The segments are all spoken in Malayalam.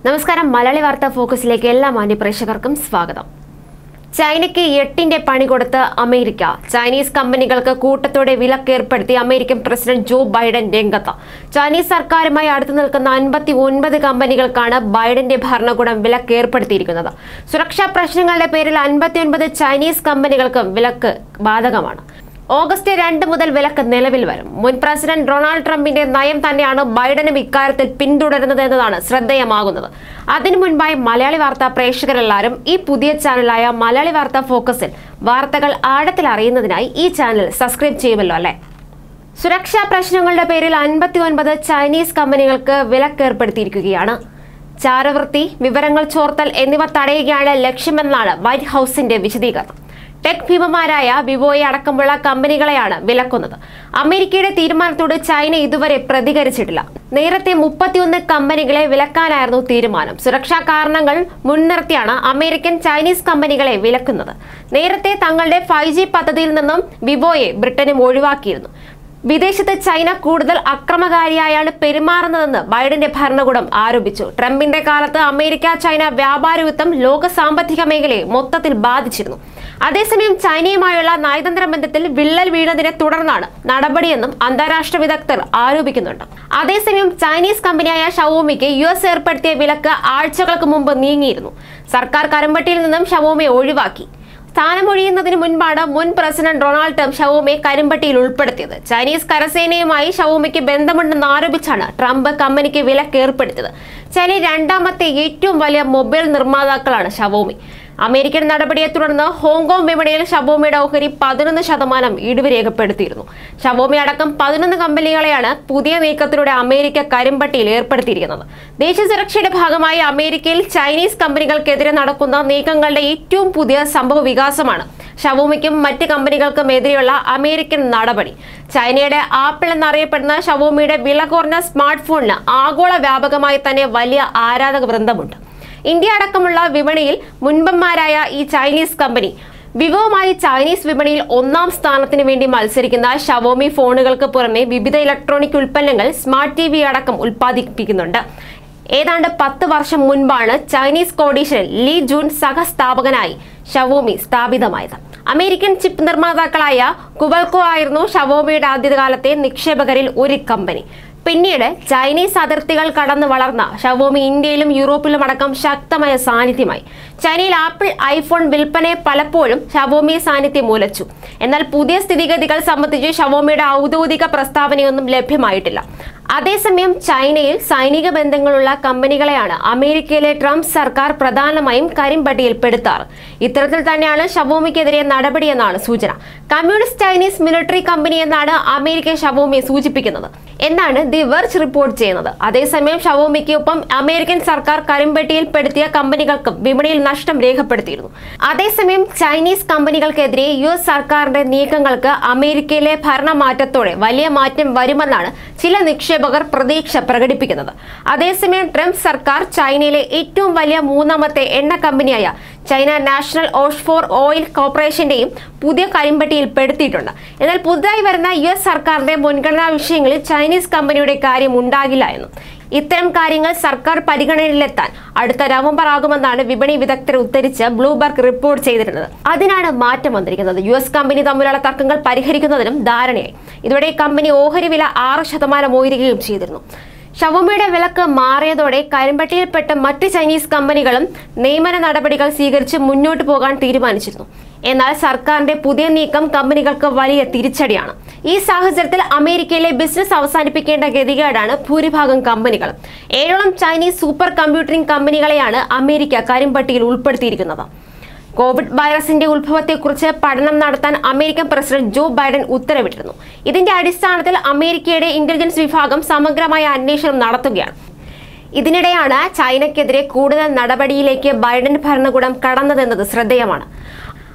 നമസ്കാരം മലയാളി വാർത്താ ഫോക്കസിലേക്ക് എല്ലാ മാന്യ പ്രേക്ഷകർക്കും സ്വാഗതം ചൈനയ്ക്ക് എട്ടിന്റെ പണി കൊടുത്ത് അമേരിക്ക ചൈനീസ് കമ്പനികൾക്ക് കൂട്ടത്തോടെ വിലക്കേർപ്പെടുത്തി അമേരിക്കൻ പ്രസിഡന്റ് ജോ ബൈഡൻ രംഗത്ത് ചൈനീസ് സർക്കാരുമായി അടുത്തു നിൽക്കുന്ന അൻപത്തി ഒൻപത് കമ്പനികൾക്കാണ് ബൈഡന്റെ ഭരണകൂടം വിലക്കേർപ്പെടുത്തിയിരിക്കുന്നത് സുരക്ഷാ പ്രശ്നങ്ങളുടെ പേരിൽ അൻപത്തിയൊൻപത് ചൈനീസ് കമ്പനികൾക്കും വിലക്ക് ബാധകമാണ് ഓഗസ്റ്റ് രണ്ട് മുതൽ വിലക്ക് നിലവിൽ വരും മുൻ പ്രസിഡന്റ് ഡൊണാൾഡ് ട്രംപിന്റെ നയം തന്നെയാണ് ബൈഡനും ഇക്കാര്യത്തിൽ പിന്തുടരുന്നത് എന്നതാണ് ശ്രദ്ധേയമാകുന്നത് അതിനു മുൻപായി മലയാളി വാർത്താ പ്രേക്ഷകരെല്ലാവരും ഈ പുതിയ ചാനലായ മലയാളി വാർത്താ ഫോക്കസിൽ വാർത്തകൾ ആഴത്തിൽ അറിയുന്നതിനായി ഈ ചാനൽ സബ്സ്ക്രൈബ് ചെയ്യുമല്ലോ അല്ലേ സുരക്ഷാ പ്രശ്നങ്ങളുടെ പേരിൽ അൻപത്തി ഒൻപത് ചൈനീസ് കമ്പനികൾക്ക് വിലക്കേർപ്പെടുത്തിയിരിക്കുകയാണ് ചാരവൃത്തി വിവരങ്ങൾ ചോർത്തൽ എന്നിവ തടയുകയാണ് ലക്ഷ്യമെന്നാണ് വൈറ്റ് ഹൌസിന്റെ വിശദീകരണം ടെക് ഭീമമാരായ വിവോയെ അടക്കമുള്ള കമ്പനികളെയാണ് വിലക്കുന്നത് അമേരിക്കയുടെ തീരുമാനത്തോട് ചൈന ഇതുവരെ പ്രതികരിച്ചിട്ടില്ല നേരത്തെ മുപ്പത്തിയൊന്ന് കമ്പനികളെ വിലക്കാനായിരുന്നു തീരുമാനം സുരക്ഷാ കാരണങ്ങൾ മുൻനിർത്തിയാണ് അമേരിക്കൻ ചൈനീസ് കമ്പനികളെ വിലക്കുന്നത് നേരത്തെ തങ്ങളുടെ ഫൈവ് ജി പദ്ധതിയിൽ നിന്നും വിവോയെ ബ്രിട്ടനും ഒഴിവാക്കിയിരുന്നു വിദേശത്ത് ചൈന കൂടുതൽ അക്രമകാരിയായാണ് പെരുമാറുന്നതെന്ന് ബൈഡന്റെ ഭരണകൂടം ആരോപിച്ചു ട്രംപിന്റെ കാലത്ത് അമേരിക്ക ചൈന വ്യാപാര യുദ്ധം ലോക സാമ്പത്തിക മേഖലയെ മൊത്തത്തിൽ ബാധിച്ചിരുന്നു അതേസമയം ചൈനയുമായുള്ള നയതന്ത്ര ബന്ധത്തിൽ വിള്ളൽ വീണതിനെ തുടർന്നാണ് നടപടിയെന്നും അന്താരാഷ്ട്ര വിദഗ്ധർ ആരോപിക്കുന്നുണ്ട് അതേസമയം ചൈനീസ് കമ്പനിയായ ഷവോമിക്ക് യു എസ് ഏർപ്പെടുത്തിയ വിലക്ക് ആഴ്ചകൾക്ക് മുമ്പ് നീങ്ങിയിരുന്നു സർക്കാർ കരുമ്പട്ടിയിൽ നിന്നും ഷവോമിയെ ഒഴിവാക്കി സ്ഥാനമൊഴിയുന്നതിന് മുൻപാണ് മുൻ പ്രസിഡന്റ് ഡൊണാൾഡ് ട്രംപ് ഷവോമിയെ കരിമ്പട്ടിയിൽ ഉൾപ്പെടുത്തിയത് ചൈനീസ് കരസേനയുമായി ഷവോമിക്ക് ബന്ധമുണ്ടെന്ന് ആരോപിച്ചാണ് ട്രംപ് കമ്പനിക്ക് വിലക്ക് ഏർപ്പെടുത്തിയത് ചൈനയിൽ രണ്ടാമത്തെ ഏറ്റവും വലിയ മൊബൈൽ നിർമ്മാതാക്കളാണ് ഷവോമി അമേരിക്കൻ നടപടിയെ തുടർന്ന് ഹോങ്കോങ് വിപണിയിൽ ഷവോമിയുടെ ഓഹരി പതിനൊന്ന് ശതമാനം ഇടിവ് രേഖപ്പെടുത്തിയിരുന്നു ഷവോമി അടക്കം പതിനൊന്ന് കമ്പനികളെയാണ് പുതിയ നീക്കത്തിലൂടെ അമേരിക്ക കരിമ്പട്ടിയിൽ ഏർപ്പെടുത്തിയിരിക്കുന്നത് ദേശീയ സുരക്ഷയുടെ ഭാഗമായി അമേരിക്കയിൽ ചൈനീസ് കമ്പനികൾക്കെതിരെ നടക്കുന്ന നീക്കങ്ങളുടെ ഏറ്റവും പുതിയ സംഭവ വികാസമാണ് ഷവോമിക്കും മറ്റ് കമ്പനികൾക്കും എതിരെയുള്ള അമേരിക്കൻ നടപടി ചൈനയുടെ ആപ്പിൾ എന്നറിയപ്പെടുന്ന ഷവോമിയുടെ വില കുറഞ്ഞ സ്മാർട്ട് ഫോണിന് ആഗോള വ്യാപകമായി തന്നെ വലിയ ആരാധക വൃന്ദമുണ്ട് ഇന്ത്യ അടക്കമുള്ള വിപണിയിൽ മുൻപന്മാരായ ഈ ചൈനീസ് കമ്പനി വിവോമായി ചൈനീസ് വിപണിയിൽ ഒന്നാം സ്ഥാനത്തിന് വേണ്ടി മത്സരിക്കുന്ന ഷവോമി ഫോണുകൾക്ക് പുറമെ വിവിധ ഇലക്ട്രോണിക് ഉൽപ്പന്നങ്ങൾ സ്മാർട്ട് ടി വി അടക്കം ഉൽപ്പാദിപ്പിക്കുന്നുണ്ട് ഏതാണ്ട് പത്ത് വർഷം മുൻപാണ് ചൈനീസ് കോഡീഷൻ ലീ ജൂൺ സഹസ്ഥാപകനായി ഷവോമി സ്ഥാപിതമായത് അമേരിക്കൻ ചിപ്പ് നിർമ്മാതാക്കളായ കുബൽക്കോ ആയിരുന്നു ഷവോമിയുടെ ആദ്യകാലത്തെ നിക്ഷേപകരിൽ ഒരു കമ്പനി പിന്നീട് ചൈനീസ് അതിർത്തികൾ കടന്നു വളർന്ന ഷവോമി ഇന്ത്യയിലും യൂറോപ്പിലും അടക്കം ശക്തമായ സാന്നിധ്യമായി ചൈനയിൽ ആപ്പിൾ ഐഫോൺ വിൽപ്പനയെ പലപ്പോഴും ഷവോമി സാന്നിധ്യം മൂലച്ചു എന്നാൽ പുതിയ സ്ഥിതിഗതികൾ സംബന്ധിച്ച് ഷവോമിയുടെ ഔദ്യോഗിക പ്രസ്താവനയൊന്നും ലഭ്യമായിട്ടില്ല അതേസമയം ചൈനയിൽ സൈനിക ബന്ധങ്ങളുള്ള കമ്പനികളെയാണ് അമേരിക്കയിലെ ട്രംപ് സർക്കാർ പ്രധാനമായും കരിമ്പട്ടിയിൽപ്പെടുത്താറ് ഇത്തരത്തിൽ തന്നെയാണ് ഷവോമിക്കെതിരെ നടപടിയെന്നാണ് സൂചന കമ്മ്യൂണിസ്റ്റ് ചൈനീസ് മിലിറ്ററി കമ്പനി എന്നാണ് അമേരിക്ക ഷവോമിയെ സൂചിപ്പിക്കുന്നത് എന്നാണ് ദി വെർച്ച് റിപ്പോർട്ട് ചെയ്യുന്നത് അതേസമയം ഷവോമിക്ക് ഒപ്പം അമേരിക്കൻ സർക്കാർ കരിമ്പട്ടിയിൽപ്പെടുത്തിയ കമ്പനികൾക്കും വിപണിയിൽ നഷ്ടം രേഖപ്പെടുത്തിയിരുന്നു അതേസമയം ചൈനീസ് കമ്പനികൾക്കെതിരെ യു എസ് സർക്കാരിന്റെ നീക്കങ്ങൾക്ക് അമേരിക്കയിലെ ഭരണമാറ്റത്തോടെ വലിയ മാറ്റം വരുമെന്നാണ് ചില നിക്ഷേപകർ പ്രതീക്ഷ പ്രകടിപ്പിക്കുന്നത് അതേസമയം ട്രംപ് സർക്കാർ ചൈനയിലെ ഏറ്റവും വലിയ മൂന്നാമത്തെ എണ്ണ കമ്പനിയായ ചൈന നാഷണൽ ഓഷ് ഫോർ ഓയിൽ കോർപ്പറേഷന്റെയും പുതിയ കരിമ്പട്ടിയിൽ പെടുത്തിയിട്ടുണ്ട് എന്നാൽ പുതുതായി വരുന്ന യു എസ് സർക്കാരിന്റെ മുൻഗണനാ വിഷയങ്ങളിൽ ചൈനീസ് കമ്പനിയുടെ കാര്യം ഉണ്ടാകില്ല എന്നും ഇത്തരം കാര്യങ്ങൾ സർക്കാർ പരിഗണനയിലെത്താൻ അടുത്ത നവംബർ ആകുമെന്നാണ് വിപണി വിദഗ്ധർ ഉദ്ധരിച്ച് ബ്ലൂബർഗ് റിപ്പോർട്ട് ചെയ്തിരുന്നത് അതിനാണ് മാറ്റം വന്നിരിക്കുന്നത് യു എസ് കമ്പനി തമ്മിലുള്ള തർക്കങ്ങൾ പരിഹരിക്കുന്നതിനും ധാരണയായി ഇതോടെ കമ്പനി ഓഹരി വില ആറ് ശതമാനം ഉയരുകയും ചെയ്തിരുന്നു ഷവോമിയുടെ വിലക്ക് മാറിയതോടെ കരിമ്പട്ടിയിൽപ്പെട്ട മറ്റ് ചൈനീസ് കമ്പനികളും നിയമന നടപടികൾ സ്വീകരിച്ച് മുന്നോട്ട് പോകാൻ തീരുമാനിച്ചിരുന്നു എന്നാൽ സർക്കാരിന്റെ പുതിയ നീക്കം കമ്പനികൾക്ക് വലിയ തിരിച്ചടിയാണ് ഈ സാഹചര്യത്തിൽ അമേരിക്കയിലെ ബിസിനസ് അവസാനിപ്പിക്കേണ്ട ഗതികേടാണ് ഭൂരിഭാഗം കമ്പനികളും ഏഴോളം ചൈനീസ് സൂപ്പർ കമ്പ്യൂട്ടിംഗ് കമ്പനികളെയാണ് അമേരിക്ക കരിമ്പട്ടിയിൽ ഉൾപ്പെടുത്തിയിരിക്കുന്നത് കോവിഡ് വൈറസിന്റെ ഉത്ഭവത്തെക്കുറിച്ച് പഠനം നടത്താൻ അമേരിക്കൻ പ്രസിഡന്റ് ജോ ബൈഡൻ ഉത്തരവിട്ടിരുന്നു ഇതിന്റെ അടിസ്ഥാനത്തിൽ അമേരിക്കയുടെ ഇന്റലിജൻസ് വിഭാഗം സമഗ്രമായ അന്വേഷണം നടത്തുകയാണ് ഇതിനിടെയാണ് ചൈനയ്ക്കെതിരെ കൂടുതൽ നടപടിയിലേക്ക് ബൈഡൻ ഭരണകൂടം കടന്നതെന്നത് ശ്രദ്ധേയമാണ്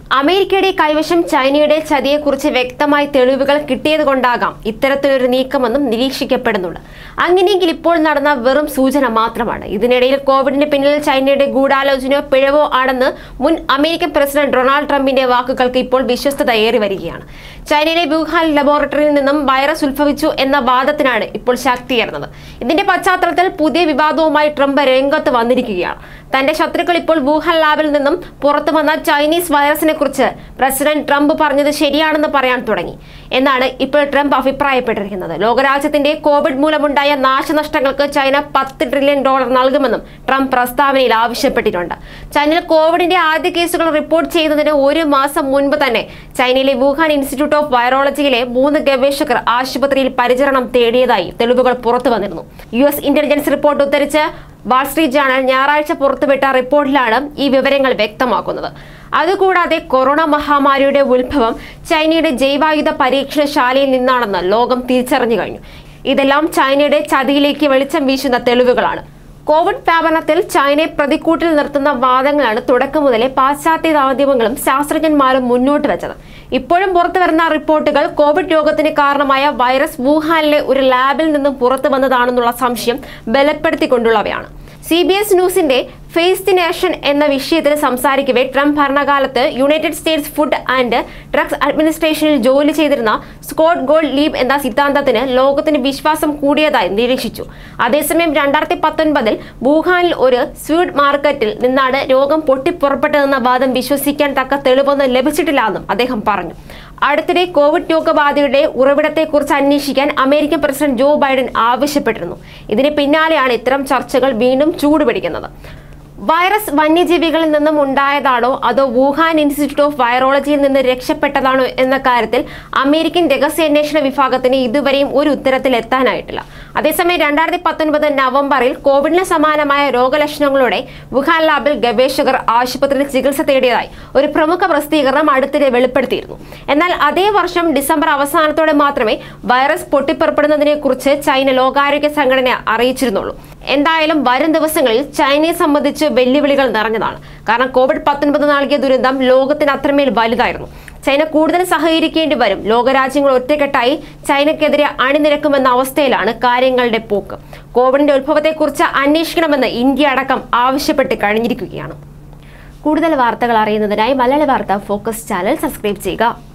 അമേരിക്കയുടെ കൈവശം ചൈനയുടെ ചതിയെക്കുറിച്ച് വ്യക്തമായ തെളിവുകൾ കിട്ടിയതുകൊണ്ടാകാം ഇത്തരത്തിലൊരു നീക്കമെന്നും നിരീക്ഷിക്കപ്പെടുന്നുണ്ട് അങ്ങനെയെങ്കിൽ ഇപ്പോൾ നടന്ന വെറും സൂചന മാത്രമാണ് ഇതിനിടയിൽ കോവിഡിന് പിന്നിൽ ചൈനയുടെ ഗൂഢാലോചനയോ പിഴവോ ആണെന്ന് മുൻ അമേരിക്കൻ പ്രസിഡന്റ് ഡൊണാൾഡ് ട്രംപിന്റെ വാക്കുകൾക്ക് ഇപ്പോൾ വിശ്വസ്തത ഏറി വരികയാണ് ചൈനയിലെ വുഹാൻ ലബോറട്ടറിയിൽ നിന്നും വൈറസ് ഉത്ഭവിച്ചു എന്ന വാദത്തിനാണ് ഇപ്പോൾ ശക്തിയേറുന്നത് ഇതിന്റെ പശ്ചാത്തലത്തിൽ പുതിയ വിവാദവുമായി ട്രംപ് രംഗത്ത് വന്നിരിക്കുകയാണ് തന്റെ ശത്രുക്കൾ ഇപ്പോൾ വുഹാൻ ലാബിൽ നിന്നും പുറത്തു വന്ന ചൈനീസ് വൈറസിനെ കുറിച്ച് പ്രസിഡന്റ് ട്രംപ് പറഞ്ഞത് ശരിയാണെന്ന് പറയാൻ തുടങ്ങി എന്നാണ് ഇപ്പോൾ ട്രംപ് അഭിപ്രായപ്പെട്ടിരിക്കുന്നത് ലോകരാജ്യത്തിന്റെ കോവിഡ് മൂലമുണ്ടായ നാശനഷ്ടങ്ങൾക്ക് ചൈന പത്ത് ട്രില്യൺ ഡോളർ നൽകുമെന്നും ട്രംപ് പ്രസ്താവനയിൽ ആവശ്യപ്പെട്ടിട്ടുണ്ട് ചൈനയിൽ കോവിഡിന്റെ ആദ്യ കേസുകൾ റിപ്പോർട്ട് ചെയ്യുന്നതിന് ഒരു മാസം മുൻപ് തന്നെ ചൈനയിലെ വുഹാൻ ഇൻസ്റ്റിറ്റ്യൂട്ട് ഓഫ് വൈറോളജിയിലെ മൂന്ന് ഗവേഷകർ ആശുപത്രിയിൽ പരിചരണം തേടിയതായി തെളിവുകൾ പുറത്തു വന്നിരുന്നു യു എസ് ഇന്റലിജൻസ് റിപ്പോർട്ട് ഉദ്ധരിച്ച് വാൾസ്ട്രീറ്റ് ജേണൽ ഞായറാഴ്ച പുറത്തുവിട്ട റിപ്പോർട്ടിലാണ് ഈ വിവരങ്ങൾ വ്യക്തമാക്കുന്നത് അതുകൂടാതെ കൊറോണ മഹാമാരിയുടെ ഉത്ഭവം ചൈനയുടെ ജൈവായുധ പരീക്ഷണശാലയിൽ നിന്നാണെന്ന് ലോകം തിരിച്ചറിഞ്ഞു കഴിഞ്ഞു ഇതെല്ലാം ചൈനയുടെ ചതിയിലേക്ക് വെളിച്ചം വീശുന്ന തെളിവുകളാണ് കോവിഡ് വ്യാപനത്തിൽ ചൈനയെ പ്രതിക്കൂട്ടിൽ നിർത്തുന്ന വാദങ്ങളാണ് തുടക്കം മുതലേ പാശ്ചാത്യ മാധ്യമങ്ങളും ശാസ്ത്രജ്ഞന്മാരും മുന്നോട്ട് വെച്ചത് ഇപ്പോഴും പുറത്തു വരുന്ന റിപ്പോർട്ടുകൾ കോവിഡ് രോഗത്തിന് കാരണമായ വൈറസ് വുഹാനിലെ ഒരു ലാബിൽ നിന്നും പുറത്തു വന്നതാണെന്നുള്ള സംശയം ബലപ്പെടുത്തിക്കൊണ്ടുള്ളവയാണ് സി ബി എസ് ന്യൂസിന്റെ ഫേസ് ദി നേഷൻ എന്ന വിഷയത്തിൽ സംസാരിക്കവേ ട്രംപ് ഭരണകാലത്ത് United States food and drugs അഡ്മിനിസ്ട്രേഷനിൽ ജോലി ചെയ്തിരുന്ന സ്കോട്ട് ഗോൾഡ് ലീബ് എന്ന സിദ്ധാന്തത്തിന് ലോകത്തിന് വിശ്വാസം കൂടിയതായി നിരീക്ഷിച്ചു അതേസമയം രണ്ടായിരത്തി പത്തൊൻപതിൽ വുഹാനിൽ ഒരു സ്വീഡ് മാർക്കറ്റിൽ നിന്നാണ് രോഗം പൊട്ടിപ്പുറപ്പെട്ടതെന്ന വാദം വിശ്വസിക്കാൻ തക്ക തെളിവൊന്നും ലഭിച്ചിട്ടില്ലെന്നും അദ്ദേഹം പറഞ്ഞു അടുത്തിടെ കോവിഡ് രോഗബാധയുടെ ഉറവിടത്തെക്കുറിച്ച് അന്വേഷിക്കാൻ അമേരിക്കൻ പ്രസിഡന്റ് ജോ ബൈഡൻ ആവശ്യപ്പെട്ടിരുന്നു ഇതിന് പിന്നാലെയാണ് ഇത്തരം ചർച്ചകൾ വീണ്ടും ചൂടുപിടിക്കുന്നത് വൈറസ് വന്യജീവികളിൽ നിന്നും ഉണ്ടായതാണോ അതോ വുഹാൻ ഇൻസ്റ്റിറ്റ്യൂട്ട് ഓഫ് വൈറോളജിയിൽ നിന്ന് രക്ഷപ്പെട്ടതാണോ എന്ന കാര്യത്തിൽ അമേരിക്കൻ രഹസ്യാന്വേഷണ വിഭാഗത്തിന് ഇതുവരെയും ഒരു ഉത്തരത്തിൽ എത്താനായിട്ടില്ല അതേസമയം രണ്ടായിരത്തി പത്തൊൻപത് നവംബറിൽ കോവിഡിന് സമാനമായ രോഗലക്ഷണങ്ങളോടെ വുഹാൻ ലാബിൽ ഗവേഷകർ ആശുപത്രിയിൽ ചികിത്സ തേടിയതായി ഒരു പ്രമുഖ പ്രസിദ്ധീകരണം അടുത്തിടെ വെളിപ്പെടുത്തിയിരുന്നു എന്നാൽ അതേ വർഷം ഡിസംബർ അവസാനത്തോടെ മാത്രമേ വൈറസ് പൊട്ടിപ്പുറപ്പെടുന്നതിനെ കുറിച്ച് ചൈന ലോകാരോഗ്യ സംഘടന അറിയിച്ചിരുന്നുള്ളൂ എന്തായാലും വരും ദിവസങ്ങളിൽ ചൈനയെ സംബന്ധിച്ച് വെല്ലുവിളികൾ നിറഞ്ഞതാണ് കാരണം കോവിഡ് പത്തൊൻപത് നൽകിയ ദുരന്തം ലോകത്തിന് അത്രമേൽ വലുതായിരുന്നു ചൈന കൂടുതൽ സഹകരിക്കേണ്ടി വരും ലോകരാജ്യങ്ങൾ ഒറ്റക്കെട്ടായി ചൈനയ്ക്കെതിരെ അണിനിരക്കുമെന്ന അവസ്ഥയിലാണ് കാര്യങ്ങളുടെ പോക്ക് കോവിഡിന്റെ ഉത്ഭവത്തെക്കുറിച്ച് അന്വേഷിക്കണമെന്ന് ഇന്ത്യ അടക്കം ആവശ്യപ്പെട്ട് കഴിഞ്ഞിരിക്കുകയാണ് കൂടുതൽ വാർത്തകൾ അറിയുന്നതിനായി മലയാള വാർത്ത ഫോക്കസ് ചാനൽ സബ്സ്ക്രൈബ് ചെയ്യുക